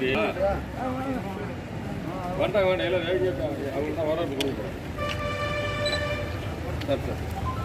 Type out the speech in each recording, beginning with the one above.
சரி வேண்டாம் வேண்டாம் எல்லாம் வேக அவங்க தான் வர கொடுக்குறோம் சரி sir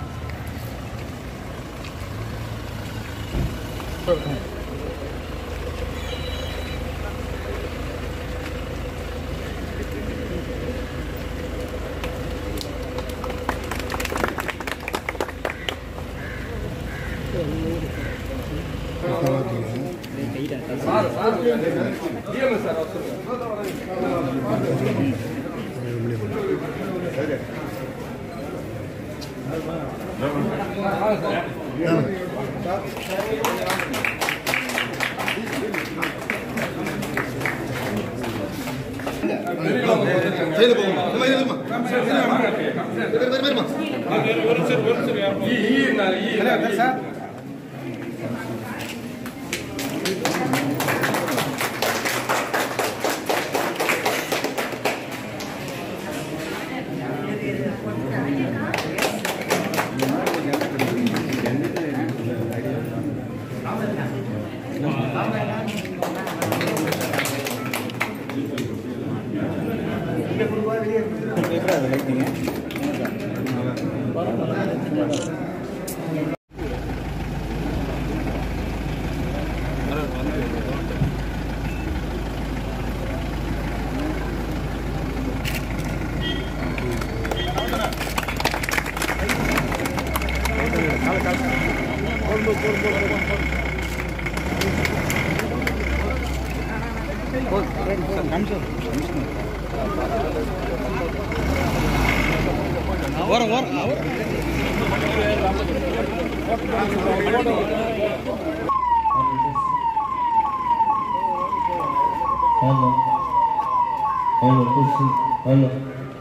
Hello. Hello, kursi. Hello.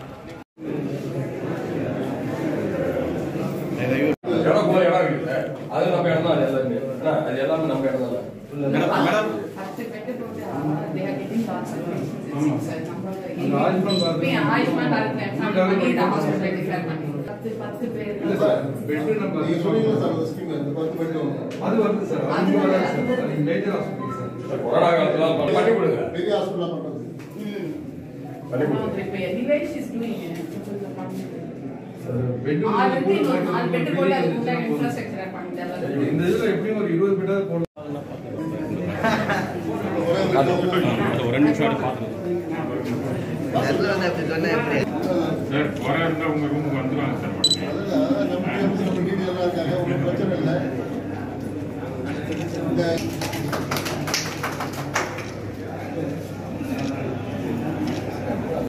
இடம் போல இடம் இருக்குது சார். அது நம்ம இடம் தான் அது எல்லாமே அண்ணா, அது எல்லாமே நம்ம இடம் தான் பத்து பெட்டு போட்டு they are getting lots of things. It's, it's, uh, நம்ம we ஆயுஷ்மான் பாரத் plan பண்ணி இந்த hospital declare பண்ணி. பத்து பத்து பேர் நீங்க சொன்னீங்களா சார் அந்த ஸ்கீம் இந்த பத்து பெட்ரூம் அது வருது சார் அது இங்க வராது சார் அது மேஜர் ஹாஸ்பிட்டல் சார் கொரோனா காலத்துல பண்ணி பண்ணி கொடுங்க பெரிய ஹாஸ்பிட்டலா பண்றது பண்ணி கொடுங்க prepare. Anyway, she's doing it. Bedroom already இன்னொரு நாலு பெட்டு போட்டு அதுக்கு உண்டான infrastructure பண்ணி develop இந்த இதுல எப்படியும் ஒரு இருபது பெட்டாவது போடலாம் ஒரு ரெண்டு நிமிஷம் எடுத்து பார்த்துக்கலாம் சார் குறை இருந்தால் உங்கள் ரூமுக்கு வந்துடுவாங்க சார் அதுல நம்ம டீம் நம்ம டீம் எல்லாம் இருக்காங்க ஒன்றும் பிரச்சனை இல்லை இந்த